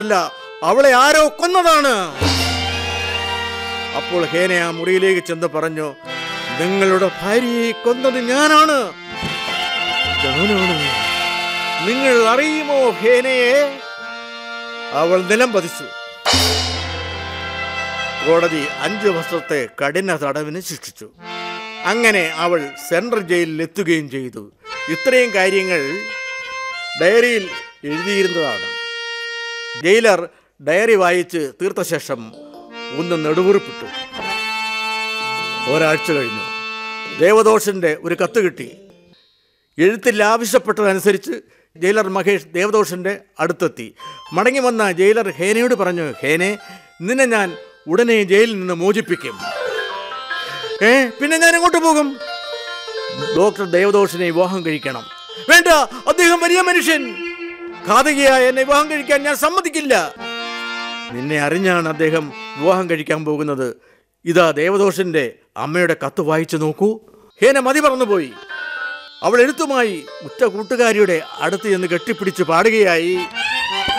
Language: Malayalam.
അല്ല അവളെ ആരോ കൊന്നതാണ് അപ്പോൾ ഹേന ആ മുറിയിലേക്ക് ചെന്ന് പറഞ്ഞു നിങ്ങളുടെ ഭാര്യയെ കൊന്നത് ഞാനാണ് ഞാനാണ് നിങ്ങൾ അറിയുമോ ഹേനയെ അവൾ നിലം പതിച്ചു കോടതി അഞ്ചു വർഷത്തെ കഠിന തടവിന് ശിക്ഷിച്ചു അങ്ങനെ അവൾ സെൻട്രൽ ജയിലിൽ എത്തുകയും ചെയ്തു ഇത്രയും കാര്യങ്ങൾ ഡയറിയിൽ എഴുതിയിരുന്നതാണ് ജയിലർ ഡയറി വായിച്ച് തീർത്ത ശേഷം ഒന്ന് നെടുവുറിപ്പിട്ടു ഒരാഴ്ച കഴിഞ്ഞു ദേവദോഷന്റെ ഒരു കത്ത് കിട്ടി എഴുത്തിൽ ആവശ്യപ്പെട്ടതനുസരിച്ച് ജയിലർ മഹേഷ് ദേവദോഷന്റെ അടുത്തെത്തി മടങ്ങി വന്ന ജയിലർ ഹേനയോട് പറഞ്ഞു ഹേനെ നിന്നെ ഞാൻ ഉടനെ ജയിലിൽ നിന്ന് മോചിപ്പിക്കും ഏ പിന്നെ ഞാൻ എങ്ങോട്ട് പോകും ഡോക്ടർ ദേവദോഷനെ വിവാഹം കഴിക്കണം വേണ്ട അദ്ദേഹം വലിയ മനുഷ്യൻ ഘാതകിയായ എന്നെ വിവാഹം കഴിക്കാൻ ഞാൻ സമ്മതിക്കില്ല നിന്നെ അറിഞ്ഞാണ് അദ്ദേഹം വിവാഹം കഴിക്കാൻ പോകുന്നത് ഇതാ ദേവദോഷന്റെ അമ്മയുടെ കത്ത് വായിച്ചു നോക്കൂ ഹേന മതി പറന്നുപോയി അവൾ എഴുത്തുമായി ഉറ്റ കൂട്ടുകാരിയുടെ അടുത്ത് ചെന്ന് കെട്ടിപ്പിടിച്ച് പാടുകയായി